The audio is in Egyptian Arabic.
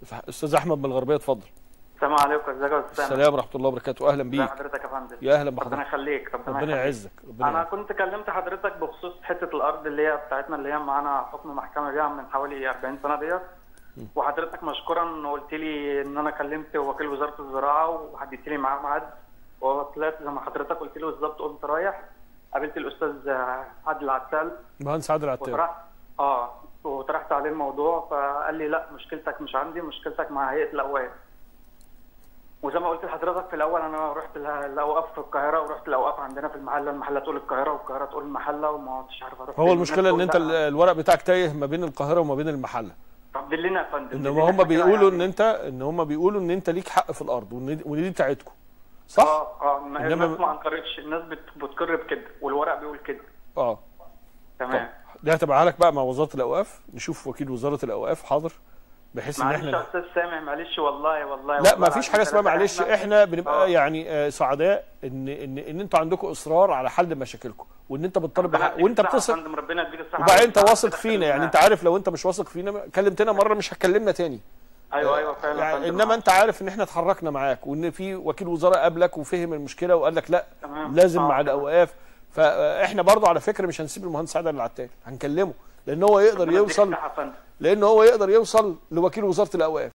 استاذ احمد من الغربيه اتفضل السلام عليكم ازيك يا استاذ السلام ورحمه الله وبركاته اهلا ازي بيك حضرتك يا فندم يا اهلا ربنا بحضرتك يخليك ربنا, ربنا يخليك. يعزك ربنا انا يعزك. كنت كلمت حضرتك بخصوص حته الارض اللي هي بتاعتنا اللي هي معانا حكم محكمه بيها من حوالي 40 سنه ديت وحضرتك مشكورا قلت لي ان انا كلمت وكيل وزاره الزراعه وحددت لي معاه ميعاد وطلعت زي ما حضرتك قلت لي بالظبط قمت رايح قابلت الاستاذ عادل عسال مهندس عادل عتاب وطرحت اه وطرحت عليه الموضوع فقال لي لا مشكلتك مش عندي مشكلتك مع هيئه الاوقاف وزي ما قلت لحضرتك في الاول انا رحت ال- الاوقاف في القاهره ورحت الاوقاف عندنا في المحله المحله تقول القاهره والقاهره تقول المحله وما كنتش عارف اروح هو فين. المشكله ان الناس انت تقول ال- لا. الورق بتاعك تايه ما بين القاهره وما بين المحله طب دلنا يا فندم انما دلنا هم إحنا كده بيقولوا ان يعني. انت ان هم بيقولوا ان انت ليك حق في الارض وان وإن دي بتاعتكم صح اه اه ما- إنما- الناس ما انكرتش الناس بت- بتقر بكده والورق بيقول كده اه طب تمام دي هتبقى لك بقى مع وزاره الاوقاف نشوف وكيل وزاره الاوقاف حاضر بحيث ان معلش يا احنا استاذ سامع معلش والله والله لا والله ما فيش حاجه العظيم اسمها ثلاثة معلش إحنا- احنا بنبقى آه. يعني آه، سعداء ان ان ان انتوا عندكم اصرار على حل مشاكلكم وان انت بتطالب ربنا بحق يديك وانت الصحة يا بتصل فندم، ربنا يديك الصحه وبعدين انت والعافية. واثق فينا يعني انت عارف لو انت مش واثق فينا كلمتنا مره مش هتكلمنا تاني ايوه ايوه فعلا يا يعني فندم. انما انت عارف ان احنا اتحركنا معاك وان في وكيل وزاره قابلك وفهم المشكله وقال لك لا تمام. لازم آه، مع تمام. الاوقاف فاحنا برضو على فكره مش هنسيب المهندس عادل العتال هنكلمه لان هو يقدر ربنا يديك يوصل الصحة يا فندم. لان هو يقدر يوصل لوكيل وزاره الاوقاف